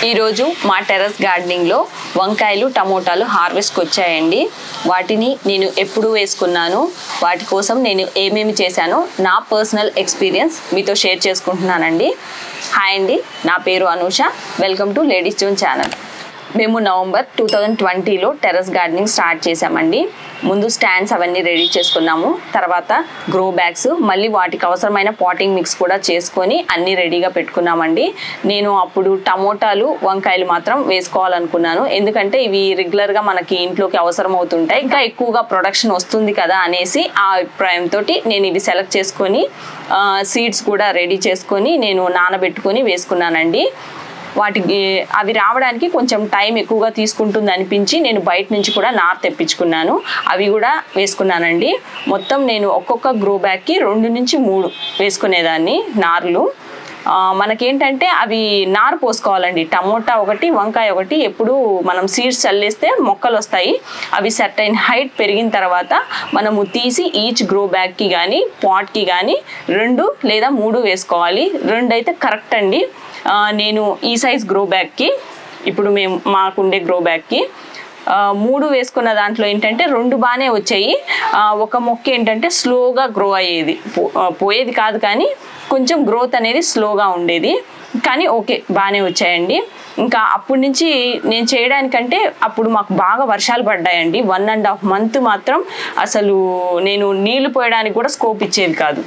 ఈరోజు మా టెర్రస్ గార్డెనింగ్లో వంకాయలు టమోటాలు హార్వెస్ట్కి వచ్చాయండి వాటిని నేను ఎప్పుడు వేసుకున్నాను వాటి కోసం నేను ఏమేమి చేశానో నా పర్సనల్ ఎక్స్పీరియన్స్ మీతో షేర్ చేసుకుంటున్నానండి హాయ్ అండి నా పేరు Anusha welcome to ladies zone channel మేము నవంబర్ టూ థౌజండ్ ట్వంటీలో టెర్రస్ గార్డెనింగ్ స్టార్ట్ చేసామండి ముందు స్టాండ్స్ అవన్నీ రెడీ చేసుకున్నాము తర్వాత గ్రో బ్యాగ్స్ మళ్ళీ వాటికి అవసరమైన పాటింగ్ మిక్స్ కూడా చేసుకొని అన్నీ రెడీగా పెట్టుకున్నామండి నేను అప్పుడు టమోటాలు వంకాయలు మాత్రం వేసుకోవాలనుకున్నాను ఎందుకంటే ఇవి రెగ్యులర్గా మనకి ఇంట్లోకి అవసరం అవుతుంటాయి ఇంకా ఎక్కువగా ప్రొడక్షన్ వస్తుంది కదా అనేసి ఆ అభిప్రాయంతో నేను ఇవి సెలెక్ట్ చేసుకొని సీడ్స్ కూడా రెడీ చేసుకొని నేను నానబెట్టుకొని వేసుకున్నానండి వాటికి అవి రావడానికి కొంచెం టైం ఎక్కువగా తీసుకుంటుంది అనిపించి నేను బయట నుంచి కూడా నార్ తెప్పించుకున్నాను అవి కూడా వేసుకున్నానండి మొత్తం నేను ఒక్కొక్క గ్రో బ్యాగ్కి రెండు నుంచి మూడు వేసుకునేదాన్ని నార్లు ఆ, మనకేంటంటే అవి నారు పోసుకోవాలండి టమోటా ఒకటి వంకాయ ఒకటి ఎప్పుడు మనం సీడ్స్ చల్లేస్తే మొక్కలు వస్తాయి అవి సర్టైన్ హైట్ పెరిగిన తర్వాత మనము తీసి ఈచ్ గ్రో బ్యాగ్కి కానీ పాట్కి కానీ రెండు లేదా మూడు వేసుకోవాలి రెండు అయితే కరెక్ట్ అండి ఆ, నేను ఈ సైజ్ గ్రో బ్యాగ్కి ఇప్పుడు మేము మాకుండే గ్రో బ్యాగ్కి ఆ, మూడు వేసుకున్న దాంట్లో ఏంటంటే రెండు బాగానే వచ్చాయి ఆ, ఒక మొక్క ఏంటంటే స్లోగా గ్రో అయ్యేది పో- ఆ, పోయేది కాదు కానీ కొంచెం గ్రోత్ అనేది స్లోగా ఉండేది కానీ ఓకే బాగానే వచ్చాయండి ఇంకా అప్పటి నుంచి నేను చేయడానికంటే అప్పుడు మాకు బాగా వర్షాలు పడ్డాయండి వన్ అండ్ హాఫ్ మంత్ మాత్రం అసలు నేను నీళ్లు పోయడానికి కూడా స్కోప్ ఇచ్చేది కాదు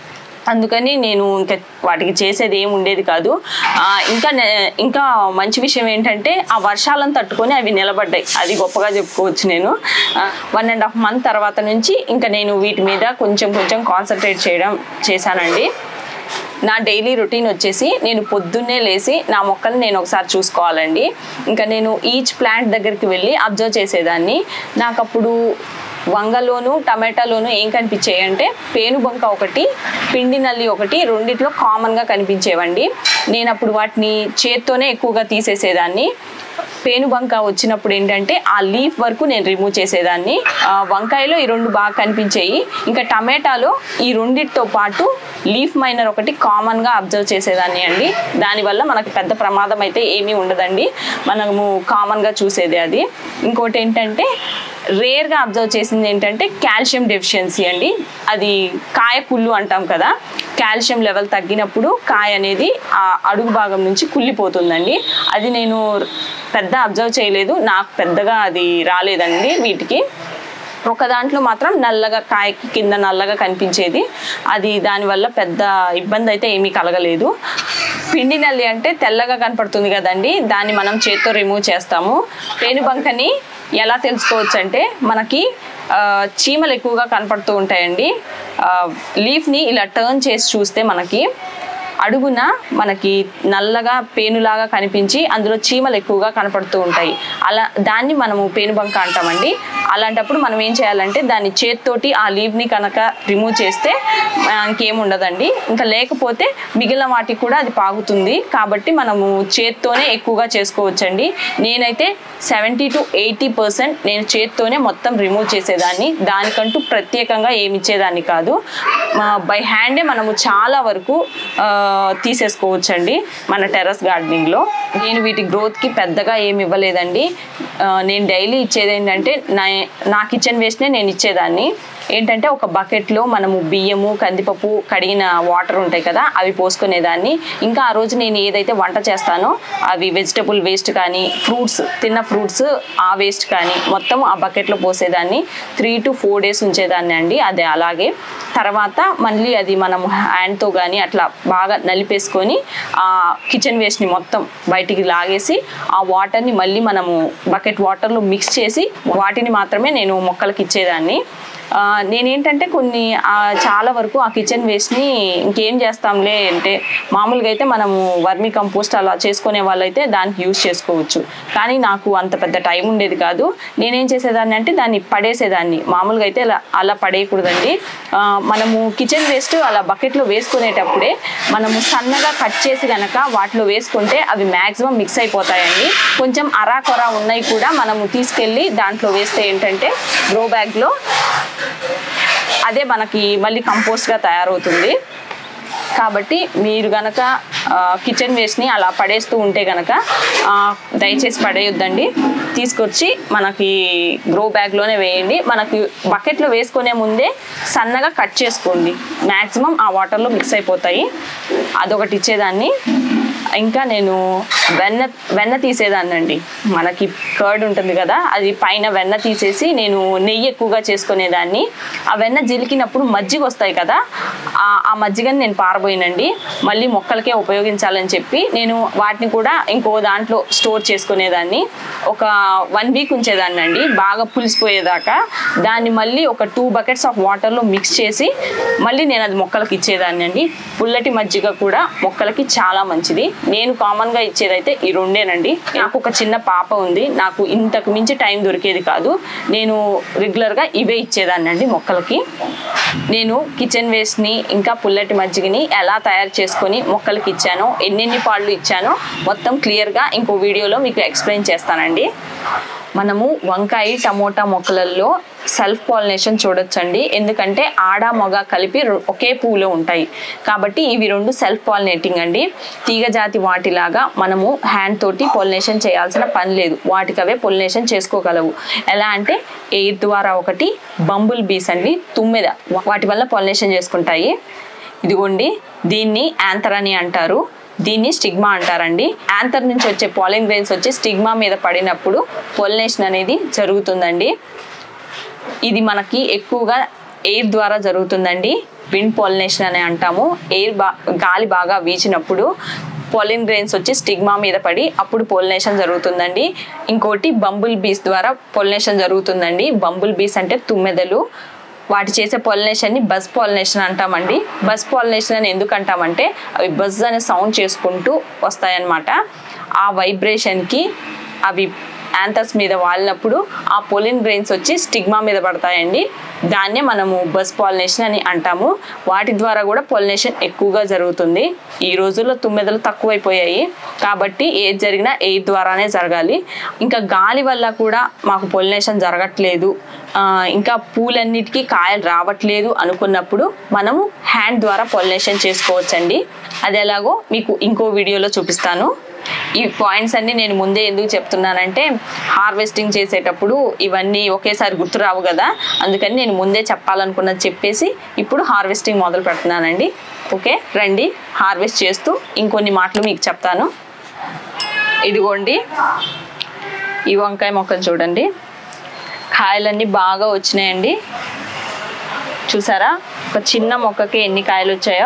అందుకని నేను ఇంకా వాటికి చేసేది ఏమి ఉండేది కాదు ఆ, ఇంకా నే- ఇంకా మంచి విషయం ఏంటంటే ఆ వర్షాలను తట్టుకొని అవి నిలబడ్డాయి అది గొప్పగా చెప్పుకోవచ్చు నేను వన్ అండ్ హాఫ్ మంత్ తర్వాత నుంచి ఇంకా నేను వీటి మీద కొంచెం కొంచెం కాన్సన్ట్రేట్ చేయడం చేశానండి నా డైలీ రొటీన్ వచ్చేసి నేను పొద్దున్నే లేచి నా మొక్కల్ని నేను ఒకసారి చూసుకోవాలండి ఇంకా నేను ఈచ్ ప్లాంట్ దగ్గరికి వెళ్ళి అబ్జర్వ్ చేసేదాన్ని నాకు అప్పుడు వంగలోను టమాటాలోను ఏం కనిపించాయి అంటే పేనుబంక ఒకటి పిండి నల్లి ఒకటి రెండిట్లో కామన్గా కనిపించేవండి నేను అప్పుడు వాటిని చేత్తోనే ఎక్కువగా తీసేసేదాన్ని పేనుబంక వచ్చినప్పుడు ఏంటంటే ఆ లీఫ్ వరకు నేను రిమూవ్ చేసేదాన్ని ఆ, వంకాయలో ఈ రెండు బాగా కనిపించాయి ఇంకా టమాటాలో ఈ రెండిటితో పాటు లీఫ్ మైనర్ ఒకటి కామన్గా అబ్జర్వ్ చేసేదాన్ని అండి దానివల్ల మనకు పెద్ద ప్రమాదం అయితే ఏమీ ఉండదండి మనము కామన్గా చూసేది అది ఇంకోటి ఏంటంటే రేర్గా అబ్జర్వ్ చేసింది ఏంటంటే కాల్షియం డెఫిషియన్సీ అండి అది కాయ కుళ్ళు అంటాం కదా కాల్షియం లెవెల్ తగ్గినప్పుడు కాయ అనేది ఆ అడుగు భాగం నుంచి కుళ్ళిపోతుందండి అది నేను పెద్ద అబ్జర్వ్ చేయలేదు నాకు పెద్దగా అది రాలేదండి వీటికి ఒక దాంట్లో మాత్రం నల్లగా కాయ కింద నల్లగా కనిపించేది అది దానివల్ల పెద్ద ఇబ్బంది అయితే ఏమీ కలగలేదు పిండి నల్లి అంటే తెల్లగా కనపడుతుంది కదండి దాన్ని మనం చేత్తో రిమూవ్ చేస్తాము పేనుబంకని ఎలా తెలుసుకోవచ్చు అంటే మనకి ఆ, చీమలు ఎక్కువగా కనపడుతూ ఉంటాయండి ఆ, లీఫ్ని ఇలా టర్న్ చేసి చూస్తే మనకి అడుగున మనకి నల్లగా పేనులాగా కనిపించి అందులో చీమలు ఎక్కువగా కనపడుతూ ఉంటాయి అలా దాన్ని మనము పేనుబంక అంటామండి అలాంటప్పుడు మనం ఏం చేయాలంటే దాన్ని చేత్తోటి ఆ లీవ్ని కనుక రిమూవ్ చేస్తే ఆ, ఇంకేం ఉండదండి ఇంకా లేకపోతే మిగిలిన వాటికి కూడా అది పాగుతుంది కాబట్టి మనము చేత్తోనే ఎక్కువగా చేసుకోవచ్చండి నేనైతే సెవెంటీ టు ఎయిటీ పర్సెంట్ నేను చేత్తోనే మొత్తం రిమూవ్ చేసేదాన్ని దానికంటూ ప్రత్యేకంగా ఏమి ఇచ్చేదాన్ని కాదు బై హ్యాండే మనము చాలా వరకు ఆ, తీసేసుకోవచ్చండి మన టెర్రస్ గార్డెనింగ్లో నేను వీటి గ్రోత్కి పెద్దగా ఏమి ఇవ్వలేదండి ఆ, నేను డైలీ ఇచ్చేది ఏంటంటే నా నా కిచెన్ వేస్ట్నే నేను ఇచ్చేదాన్ని ఏంటంటే ఒక బకెట్లో మనము బియ్యము కందిపప్పు కడిగిన వాటర్ ఉంటాయి కదా అవి పోసుకునేదాన్ని ఇంకా ఆ రోజు నేను ఏదైతే వంట చేస్తానో అవి వెజిటబుల్ వేస్ట్ కానీ ఫ్రూట్స్ తిన్న ఫ్రూట్స్ ఆ వేస్ట్ కానీ మొత్తం ఆ బకెట్లో పోసేదాన్ని త్రీ టు ఫోర్ డేస్ ఉంచేదాన్ని అండి అదే అలాగే తర్వాత మళ్ళీ అది మనం హ్యాండ్తో కానీ అట్లా బాగా నలిపేసుకొని ఆ కిచెన్ వేస్ట్ని మొత్తం బయటికి లాగేసి ఆ వాటర్ని మళ్ళీ మనము బకెట్ వాటర్లో మిక్స్ చేసి వాటిని మాత్రమే నేను మొక్కలకి ఇచ్చేదాన్ని ఆ, నేనేంటంటే కొన్ని ఆ, చాలా వరకు ఆ కిచెన్ వేస్ట్ని ఇంకేం చేస్తాంలే అంటే మామూలుగా అయితే మనము వర్మి కంపోస్ట్ అలా చేసుకునే వాళ్ళైతే దానికి యూజ్ చేసుకోవచ్చు కానీ నాకు అంత పెద్ద టైం ఉండేది కాదు నేనేం చేసేదాన్ని అంటే దాన్ని పడేసేదాన్ని మామూలుగా అయితే అలా అలా పడేయకూడదండి ఆ, మనము కిచెన్ వేస్ట్ అలా బకెట్లో వేసుకునేటప్పుడే మనము సన్నగా కట్ చేసి గనక వాటిలో వేసుకుంటే అవి మ్యాక్సిమం మిక్స్ అయిపోతాయండి కొంచెం అరా కొరా ఉన్నాయి కూడా మనము తీసుకెళ్ళి దాంట్లో వేస్తే ఏంటంటే గ్రో బ్యాగ్లో అదే మనకి మళ్ళీ కంపోస్ట్గా తయారవుతుంది కాబట్టి మీరు గనక కిచెన్ వేస్ట్ని అలా పడేస్తూ ఉంటే గనక ఆ, దయచేసి పడేయొద్దండి తీసుకొచ్చి మనకి గ్రో బ్యాగ్లోనే వేయండి మనకి బకెట్లో వేసుకునే ముందే సన్నగా కట్ చేసుకోండి మ్యాక్సిమం ఆ వాటర్లో మిక్స్ అయిపోతాయి అదొకటి ఇచ్చేదాన్ని ఇంకా నేను వెన్న వెన్న తీసేదాన్నండి మనకి కర్డ్ ఉంటుంది కదా అది పైన వెన్న తీసేసి నేను నెయ్యి ఎక్కువగా చేసుకునేదాన్ని ఆ వెన్న జిలికినప్పుడు మజ్జిగ వస్తాయి కదా ఆ- ఆ మజ్జిగని నేను పారబోయినండి మళ్ళీ మొక్కలకే ఉపయోగించాలని చెప్పి నేను వాటిని కూడా ఇంకో దాంట్లో స్టోర్ చేసుకునేదాన్ని ఒక వన్ వీక్ ఉంచేదాన్ని అండి బాగా పులిసిపోయేదాకా దాన్ని మళ్ళీ ఒక టూ బకెట్స్ ఆఫ్ వాటర్లో మిక్స్ చేసి మళ్ళీ నేను అది మొక్కలకి ఇచ్చేదాన్ని అండి పుల్లటి మజ్జిగ కూడా మొక్కలకి చాలా మంచిది నేను కామన్గా ఇచ్చేదైతే ఈ రెండేనండి నాకు ఒక చిన్న పాప ఉంది నాకు ఇంతకు మించి టైం దొరికేది కాదు నేను రెగ్యులర్గా ఇవే ఇచ్చేదాన్ని అండి మొక్కలకి నేను కిచెన్ వేస్ట్ని ఇంకా పుల్లటి మజ్జిగని ఎలా తయారు చేసుకొని మొక్కలకి ఇచ్చానో ఎన్నెన్ని పాళ్ళు ఇచ్చానో మొత్తం క్లియర్గా ఇంకో వీడియోలో మీకు ఎక్స్ప్లెయిన్ చేస్తానండి మనము వంకాయ టమోటా మొక్కలలో సెల్ఫ్ పాలినేషన్ చూడొచ్చండి ఎందుకంటే ఆడ మగ కలిపి రొ- ఒకే పువ్వులో ఉంటాయి కాబట్టి ఇవి రెండు సెల్ఫ్ పాలినేటింగ్ అండి తీగ జాతి వాటిలాగా మనము హ్యాండ్ తోటి పాలినేషన్ చేయాల్సిన పని లేదు వాటికి అవే పాలినేషన్ చేసుకోగలవు ఎలా అంటే ఎయిర్ ద్వారా ఒకటి బంబుల్ బీస్ అండి తుమ్మెద వాటి వల్ల పాలినేషన్ చేసుకుంటాయి ఇదిగోండి దీన్ని యాంథర్ అని అంటారు దీన్ని స్టిగ్మా అంటారండి యాంథర్ నుంచి వచ్చే పాలిన్ గ్రెయిన్స్ వచ్చి స్టిగ్మా మీద పడినప్పుడు పొలినేషన్ అనేది జరుగుతుందండి ఇది మనకి ఎక్కువగా ఎయిర్ ద్వారా జరుగుతుందండి విండ్ పాలినేషన్ అని అంటాము ఎయిర్ బా గాలి బాగా వీచినప్పుడు పాలిన్ గ్రెయిన్స్ వచ్చి స్టిగ్మా మీద పడి అప్పుడు పోలినేషన్ జరుగుతుందండి ఇంకోటి బంబుల్ బీస్ ద్వారా పొలినేషన్ జరుగుతుందండి బంబుల్ బీస్ అంటే తుమ్మెదలు వాటి చేసే పాలినేషన్ ని బస్ పాలినేషన్ అంటామండి బస్ పాలినేషన్ అని ఎందుకు అంటామంటే అవి బజ్ అనే సౌండ్ చేసుకుంటూ వస్తాయన్నమాట ఆ వైబ్రేషన్కి అవి యాంథర్స్ మీద వాలినప్పుడు ఆ పొలిన్ గ్రెయిన్స్ వచ్చి స్టిగ్మా మీద పడతాయండి దాన్నే మనము బస్ పాలినేషన్ అని అంటాము వాటి ద్వారా కూడా పాలినేషన్ ఎక్కువగా జరుగుతుంది ఈ రోజుల్లో తుమ్మెదలు తక్కువైపోయాయి కాబట్టి ఏది జరిగినా ఎయిర్ ద్వారానే జరగాలి ఇంకా గాలి వల్ల కూడా మాకు పొలినేషన్ జరగట్లేదు ఆ, ఇంకా పూలన్నిటికీ కాయలు రావట్లేదు అనుకున్నప్పుడు మనము హ్యాండ్ ద్వారా పొలినేషన్ చేసుకోవచ్చండి అది ఎలాగో మీకు ఇంకో వీడియోలో చూపిస్తాను ఈ పాయింట్స్ అన్ని నేను ముందే ఎందుకు చెప్తున్నానంటే హార్వెస్టింగ్ చేసేటప్పుడు ఇవన్నీ ఒకేసారి గుర్తురావు కదా అందుకని నేను ముందే చెప్పాలనుకున్నది చెప్పేసి ఇప్పుడు హార్వెస్టింగ్ మొదలు పెడుతున్నానండి ఓకే రండి హార్వెస్ట్ చేస్తూ ఇంకొన్ని మాటలు మీకు చెప్తాను ఇదిగోండి ఈ వంకాయ మొక్కలు చూడండి కాయలన్నీ బాగా వచ్చినాయండి చూసారా ఒక చిన్న మొక్కకి ఎన్ని కాయలు వచ్చాయో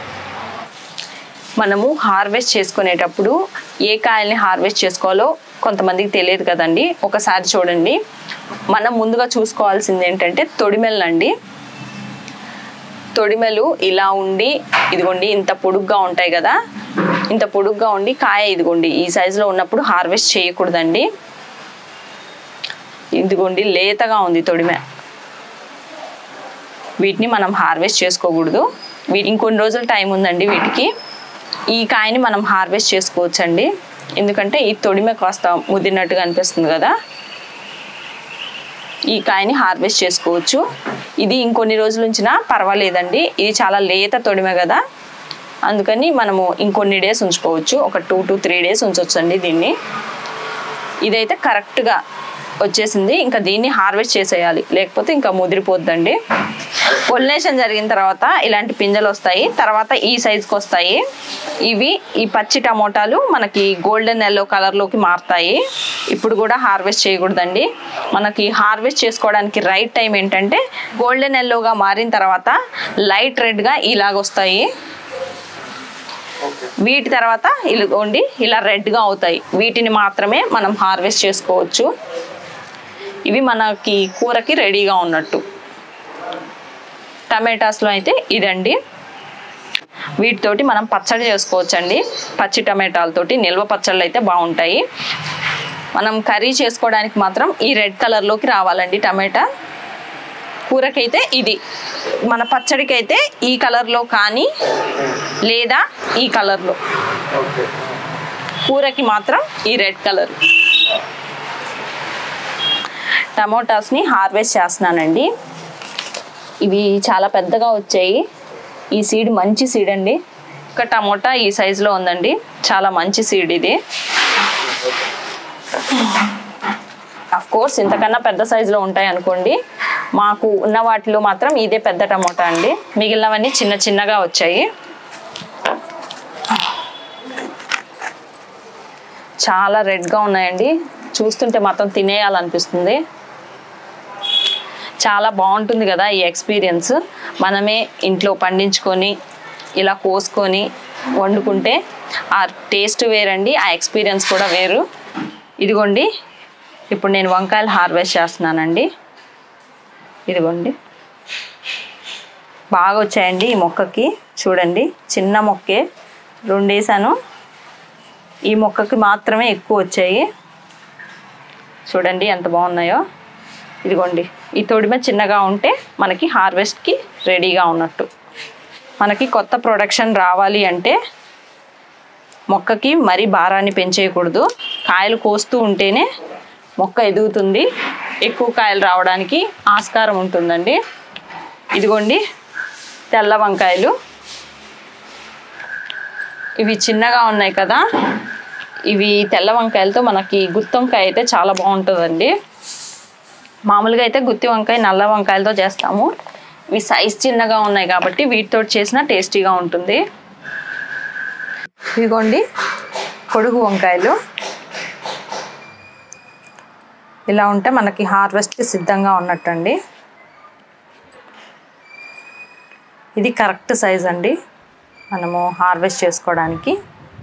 మనము హార్వెస్ట్ చేసుకునేటప్పుడు ఏ కాయల్ని హార్వెస్ట్ చేసుకోవాలో కొంతమందికి తెలియదు కదండి ఒకసారి చూడండి మనం ముందుగా చూసుకోవాల్సింది ఏంటంటే తొడిమెలండి తొడిమెలు ఇలా ఉండి ఇదిగోండి ఇంత పొడుగ్గా ఉంటాయి కదా ఇంత పొడుగ్గా ఉండి కాయ ఇదిగోండి ఈ సైజులో ఉన్నప్పుడు హార్వెస్ట్ చేయకూడదండి ఇదిగోండి లేతగా ఉంది తొడిమె వీటిని మనం హార్వెస్ట్ చేసుకోకూడదు వీటి ఇంకొన్ని రోజులు టైం ఉందండి వీటికి ఈ కాయని మనం హార్వెస్ట్ చేసుకోవచ్చండి ఎందుకంటే ఈ తొడిమె కాస్త ముదిరినట్టుగా అనిపిస్తుంది కదా ఈ కాయని హార్వెస్ట్ చేసుకోవచ్చు ఇది ఇంకొన్ని రోజుల ఉంచినా పర్వాలేదండి ఇది చాలా లేత తొడిమె కదా అందుకని మనము ఇంకొన్ని డేస్ ఉంచుకోవచ్చు ఒక టూ టు త్రీ డేస్ ఉంచవచ్చండి దీన్ని ఇదైతే కరెక్ట్గా వచ్చేసింది ఇంకా దీన్ని హార్వెస్ట్ చేసేయాలి లేకపోతే ఇంకా ముదిరిపోద్దండి పొలినేషన్ జరిగిన తర్వాత ఇలాంటి పింజలు వస్తాయి తర్వాత ఈ సైజుకి వస్తాయి ఇవి ఈ పచ్చి టమోటాలు మనకి గోల్డెన్ ఎల్లో కలర్లోకి మారుతాయి ఇప్పుడు కూడా హార్వెస్ట్ చేయకూడదండి మనకి హార్వెస్ట్ చేసుకోవడానికి రైట్ టైం ఏంటంటే గోల్డెన్ ఎల్లోగా మారిన తర్వాత లైట్ రెడ్గా ఇలాగ వస్తాయి వీటి తర్వాత ఇదిగోండి ఇలా రెడ్గా అవుతాయి వీటిని మాత్రమే మనం హార్వెస్ట్ చేసుకోవచ్చు ఇవి మనకి కూరకి రెడీగా ఉన్నట్టు టమాటాస్లో అయితే ఇదండి వీటితోటి మనం పచ్చడి చేసుకోవచ్చండి పచ్చి టమాటాలతోటి నిల్వ పచ్చళ్ళు అయితే బాగుంటాయి మనం కర్రీ చేసుకోవడానికి మాత్రం ఈ రెడ్ కలర్లోకి రావాలండి టమాటా కూరకైతే ఇది మన పచ్చడికి అయితే ఈ కలర్లో కానీ లేదా ఈ కలర్లో ఓకే కూరకి మాత్రం ఈ రెడ్ కలర్ టమోటాస్ని హార్వెస్ట్ చేస్తున్నానండి ఇవి చాలా పెద్దగా వచ్చాయి ఈ సీడ్ మంచి సీడ్ అండి ఒక టమోటా ఈ సైజులో ఉందండి చాలా మంచి సీడ్ ఇది అఫ్ కోర్స్ ఇంతకన్నా పెద్ద సైజులో ఉంటాయి అనుకోండి మాకు ఉన్న వాటిలో మాత్రం ఇదే పెద్ద టమోటా అండి మిగిలినవన్నీ చిన్న చిన్నగా వచ్చాయి చాలా రెడ్గా ఉన్నాయండి చూస్తుంటే మాత్రం తినేయాలనిపిస్తుంది చాలా బాగుంటుంది కదా ఈ ఎక్స్పీరియన్స్ మనమే ఇంట్లో పండించుకొని ఇలా కోసుకొని వండుకుంటే ఆ టేస్ట్ వేరండి ఆ ఎక్స్పీరియన్స్ కూడా వేరు ఇదిగోండి ఇప్పుడు నేను వంకాయలు హార్వెస్ట్ చేస్తున్నానండి ఇదిగోండి బాగా వచ్చాయండి ఈ మొక్కకి చూడండి చిన్న మొక్కే రెండు వేసాను ఈ మొక్కకి మాత్రమే ఎక్కువ వచ్చాయి చూడండి ఎంత బాగున్నాయో ఇదిగోండి ఈ తొడిమ చిన్నగా ఉంటే మనకి హార్వెస్ట్కి రెడీగా ఉన్నట్టు మనకి కొత్త ప్రొడక్షన్ రావాలి అంటే మొక్కకి మరీ భారాన్ని పెంచేయకూడదు కాయలు కోస్తూ ఉంటేనే మొక్క ఎదుగుతుంది ఎక్కువ కాయలు రావడానికి ఆస్కారం ఉంటుందండి ఇదిగోండి తెల్ల వంకాయలు ఇవి చిన్నగా ఉన్నాయి కదా ఇవి తెల్ల వంకాయలతో మనకి గుత్తి వంకాయ అయితే చాలా బాగుంటుందండి మామూలుగా అయితే గుత్తి వంకాయ నల్ల వంకాయలతో చేస్తాము ఇవి సైజ్ చిన్నగా ఉన్నాయి కాబట్టి వీటితో చేసిన టేస్టీగా ఉంటుంది ఇదిగోండి పొడుగు వంకాయలు ఇలా ఉంటే మనకి హార్వెస్ట్కి సిద్ధంగా ఉన్నట్టండి ఇది కరెక్ట్ సైజ్ అండి మనము హార్వెస్ట్ చేసుకోవడానికి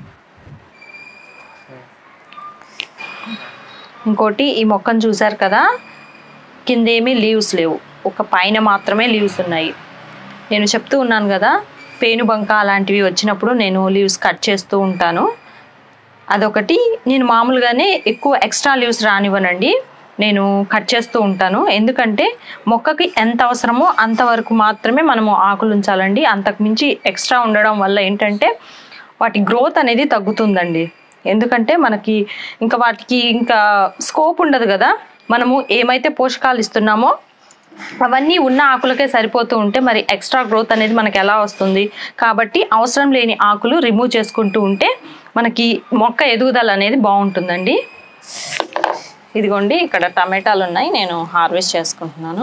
ఇంకోటి ఈ మొక్కను చూసారు కదా కింద ఏమీ లీవ్స్ లేవు ఒక పైన మాత్రమే లీవ్స్ ఉన్నాయి నేను చెప్తూ ఉన్నాను కదా పేనుబంక అలాంటివి వచ్చినప్పుడు నేను లీవ్స్ కట్ చేస్తూ ఉంటాను అదొకటి నేను మామూలుగానే ఎక్కువ ఎక్స్ట్రా లీవ్స్ రానివ్వనండి నేను కట్ చేస్తూ ఉంటాను ఎందుకంటే మొక్కకి ఎంత అవసరమో అంతవరకు మాత్రమే మనము ఆకులు ఉంచాలండి అంతకుమించి ఎక్స్ట్రా ఉండడం వల్ల ఏంటంటే వాటి గ్రోత్ అనేది తగ్గుతుందండి ఎందుకంటే మనకి ఇంకా వాటికి ఇంకా స్కోప్ ఉండదు కదా మనము ఏమైతే పోషకాలు ఇస్తున్నామో అవన్నీ ఉన్న ఆకులకే సరిపోతూ ఉంటే మరి ఎక్స్ట్రా గ్రోత్ అనేది మనకి ఎలా వస్తుంది కాబట్టి అవసరం లేని ఆకులు రిమూవ్ చేసుకుంటూ ఉంటే మనకి మొక్క ఎదుగుదల అనేది బాగుంటుందండి ఇదిగోండి ఇక్కడ టమాటాలు ఉన్నాయి నేను హార్వెస్ట్ చేసుకుంటున్నాను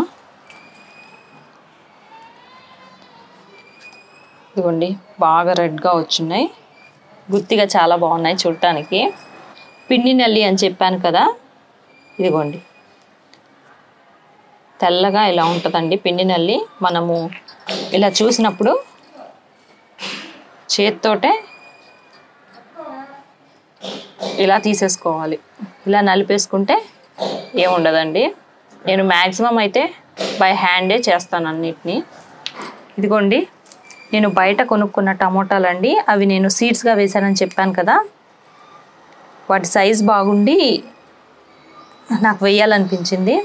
ఇదిగోండి బాగా రెడ్గా వచ్చినాయి గుత్తిగా చాలా బాగున్నాయి చూడటానికి పిండి నల్లి అని చెప్పాను కదా ఇదిగోండి తెల్లగా ఇలా ఉంటుందండి పిండి నల్లి మనము ఇలా చూసినప్పుడు చేత్తోటే ఇలా తీసేసుకోవాలి ఇలా నలిపేసుకుంటే ఏముండదండి నేను మ్యాక్సిమం అయితే బై హ్యాండే చేస్తాను అన్నిటినీ ఇదిగోండి నేను బయట కొనుక్కున్న టమోటాలు అండి అవి నేను సీడ్స్గా వేశానని చెప్పాను కదా వాటి సైజ్ బాగుండి నాకు వేయాలనిపించింది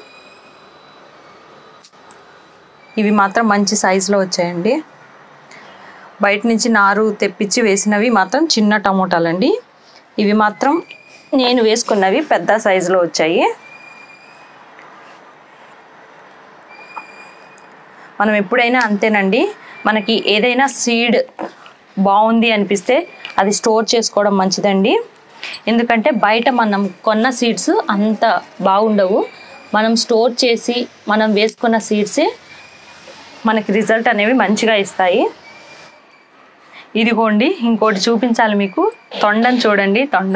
ఇవి మాత్రం మంచి సైజులో వచ్చాయండి బయట నుంచి నారు తెప్పించి వేసినవి మాత్రం చిన్న టమోటాలండి ఇవి మాత్రం నేను వేసుకున్నవి పెద్ద సైజులో వచ్చాయి మనం ఎప్పుడైనా అంతేనండి మనకి ఏదైనా సీడ్ బాగుంది అనిపిస్తే అది స్టోర్ చేసుకోవడం మంచిదండి ఎందుకంటే బయట మనం కొన్న సీడ్స్ అంత బాగుండవు మనం స్టోర్ చేసి మనం వేసుకున్న సీడ్సే మనకి రిజల్ట్ అనేవి మంచిగా ఇస్తాయి ఇదిగోండి ఇంకోటి చూపించాలి మీకు తొండని చూడండి తొండ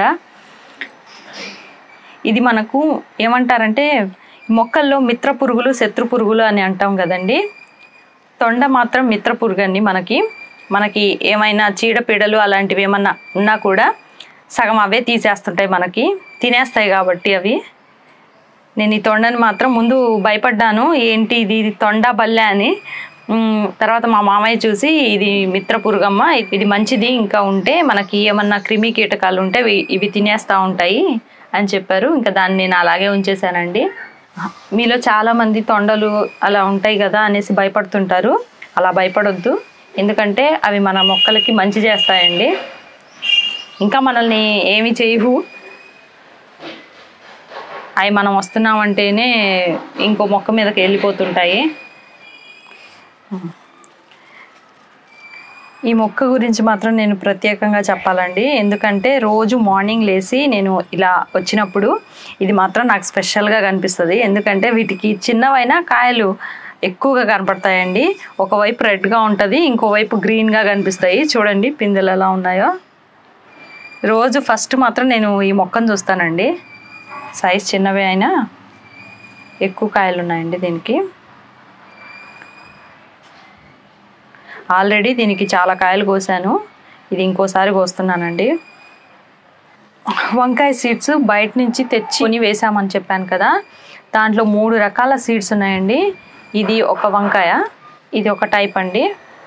ఇది మనకు ఏమంటారంటే మొక్కల్లో మిత్ర పురుగులు శత్రు పురుగులు అని అంటాం కదండి తొండ మాత్రం మిత్ర పురుగు అండి మనకి మనకి ఏమైనా చీడపీడలు అలాంటివి ఏమన్నా ఉన్నా కూడా సగం అవే తీసేస్తుంటాయి మనకి తినేస్తాయి కాబట్టి అవి నేను ఈ తొండని మాత్రం ముందు భయపడ్డాను ఏంటి ఇది ఇది తొండ బల్లె అని ఉమ్, తర్వాత మా మామయ్య చూసి ఇది మిత్ర పురుగమ్మ ఇది మంచిది ఇంకా ఉంటే మనకి ఏమన్నా క్రిమి కీటకాలు ఉంటే ఇవి- ఇవి తినేస్తూ ఉంటాయి అని చెప్పారు ఇంకా దాన్ని నేను అలాగే ఉంచేసానండి మీలో చాలా మంది తొండలు అలా ఉంటాయి కదా అనేసి భయపడుతుంటారు అలా భయపడొద్దు ఎందుకంటే అవి మన మొక్కలకి మంచి చేస్తాయండి ఇంకా మనల్ని ఏమి చేయవు అవి మనం వస్తున్నామంటేనే ఇంకో మొక్క మీదకి వెళ్ళిపోతుంటాయి ఈ మొక్క గురించి మాత్రం నేను ప్రత్యేకంగా చెప్పాలండి ఎందుకంటే రోజు మార్నింగ్ లేచి నేను ఇలా వచ్చినప్పుడు ఇది మాత్రం నాకు స్పెషల్గా కనిపిస్తుంది ఎందుకంటే వీటికి చిన్నవైనా కాయలు ఎక్కువగా కనపడతాయండి ఒకవైపు రెడ్గా ఉంటుంది ఇంకోవైపు గ్రీన్గా కనిపిస్తాయి చూడండి పిందెలు ఎలా ఉన్నాయో రోజు ఫస్ట్ మాత్రం నేను ఈ మొక్కను చూస్తానండి సైజ్ చిన్నవే అయినా ఎక్కువ కాయలు ఉన్నాయండి దీనికి ఆల్రెడీ దీనికి చాలా కాయలు కోసాను ఇది ఇంకోసారి కోస్తున్నానండి వంకాయ సీడ్స్ బయట నుంచి తెచ్చి కొని వేసామని చెప్పాను కదా దాంట్లో మూడు రకాల సీడ్స్ ఉన్నాయండి ఇది ఒక వంకాయ ఇది ఒక టైప్ అండి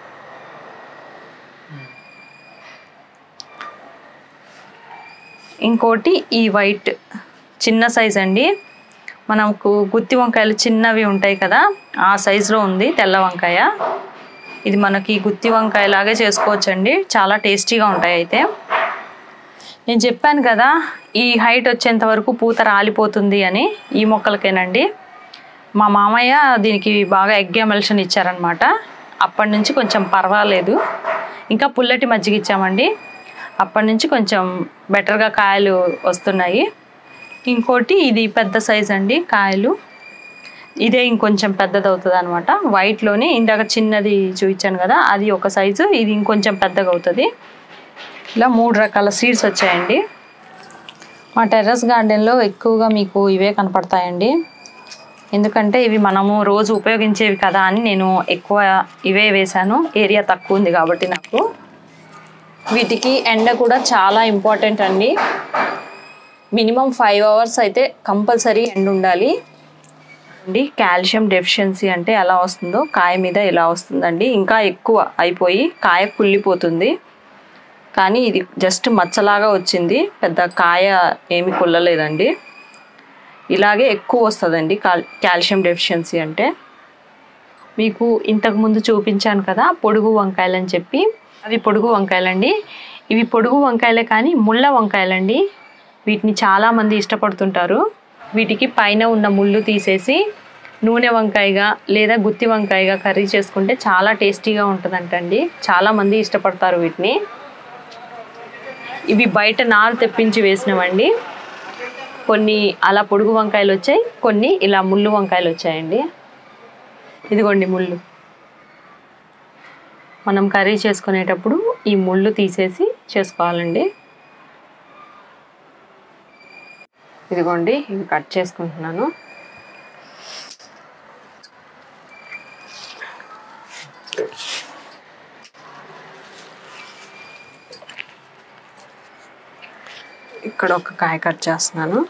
ఇంకోటి ఈ వైట్ చిన్న సైజ్ అండి మనకు గుత్తి వంకాయలు చిన్నవి ఉంటాయి కదా ఆ సైజులో ఉంది తెల్ల వంకాయ ఇది మనకి గుత్తి వంకాయ లాగే చేసుకోవచ్చండి చాలా టేస్టీగా ఉంటాయి అయితే నేను చెప్పాను కదా ఈ హైట్ వచ్చేంత వరకు పూత రాలిపోతుంది అని ఈ మొక్కలకేనండి మా మామయ్య దీనికి బాగా ఎగ్ ఎమల్షన్ ఇచ్చారనమాట అప్పటి నుంచి కొంచెం పర్వాలేదు ఇంకా పుల్లటి మజ్జిగ ఇచ్చామండి అప్పటి నుంచి కొంచెం బెటర్గా కాయలు వస్తున్నాయి ఇంకోటి ఇది పెద్ద సైజ్ అండి కాయలు ఇదే ఇంకొంచెం పెద్దది అవుతుంది అనమాట వైట్లోనే ఇందాక చిన్నది చూపించాను కదా అది ఒక సైజు ఇది ఇంకొంచెం పెద్దగా అవుతుంది ఇలా మూడు రకాల సీడ్స్ వచ్చాయండి మా టెర్రస్ గార్డెన్లో ఎక్కువగా మీకు ఇవే కనపడతాయండి ఎందుకంటే ఇవి మనము రోజు ఉపయోగించేవి కదా అని నేను ఎక్కువ ఇవే వేశాను ఏరియా తక్కువ ఉంది కాబట్టి నాకు వీటికి ఎండ కూడా చాలా ఇంపార్టెంట్ అండి మినిమం ఫైవ్ అవర్స్ అయితే కంపల్సరీ ఎండ ఉండాలి అండి కాల్షియం డెఫిషియన్సీ అంటే ఎలా వస్తుందో కాయ మీద ఇలా వస్తుందండి ఇంకా ఎక్కువ అయిపోయి కాయ కుళ్ళిపోతుంది కానీ ఇది జస్ట్ మచ్చలాగా వచ్చింది పెద్ద కాయ ఏమి కుళ్ళలేదండి ఇలాగే ఎక్కువ వస్తుందండి కాల్ కాల్షియం డెఫిషియన్సీ అంటే మీకు ఇంతకు ముందు చూపించాను కదా పొడుగు వంకాయలు అని చెప్పి అవి పొడుగు వంకాయలండి ఇవి పొడుగు వంకాయలే కానీ ముళ్ళ వంకాయలండి వీటిని చాలామంది ఇష్టపడుతుంటారు వీటికి పైన ఉన్న ముళ్ళు తీసేసి నూనె వంకాయగా లేదా గుత్తి వంకాయగా కర్రీ చేసుకుంటే చాలా టేస్టీగా ఉంటుందంటండి చాలామంది ఇష్టపడతారు వీటిని ఇవి బయట నారు తెప్పించి వేసినవండి కొన్ని అలా పొడుగు వంకాయలు వచ్చాయి కొన్ని ఇలా ముళ్ళు వంకాయలు వచ్చాయండి ఇదిగోండి ముళ్ళు మనం కర్రీ చేసుకునేటప్పుడు ఈ ముళ్ళు తీసేసి చేసుకోవాలండి ఇదిగోండి ఇవి కట్ చేసుకుంటున్నాను ఇక్కడ ఒక కాయ కట్ చేస్తున్నాను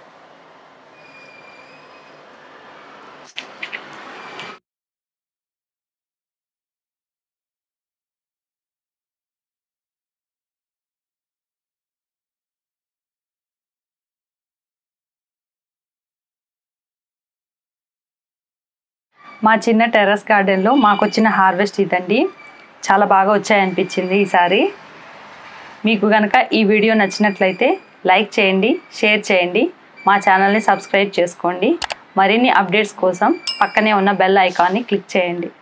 మా చిన్న టెర్రస్ గార్డెన్లో మాకు వచ్చిన హార్వెస్ట్ ఇదండి చాలా బాగా వచ్చాయనిపించింది ఈసారి మీకు కనుక ఈ వీడియో నచ్చినట్లయితే లైక్ చేయండి షేర్ చేయండి మా ఛానల్ని సబ్స్క్రైబ్ చేసుకోండి మరిన్ని అప్డేట్స్ కోసం పక్కనే ఉన్న బెల్ ఐకాన్ని క్లిక్ చేయండి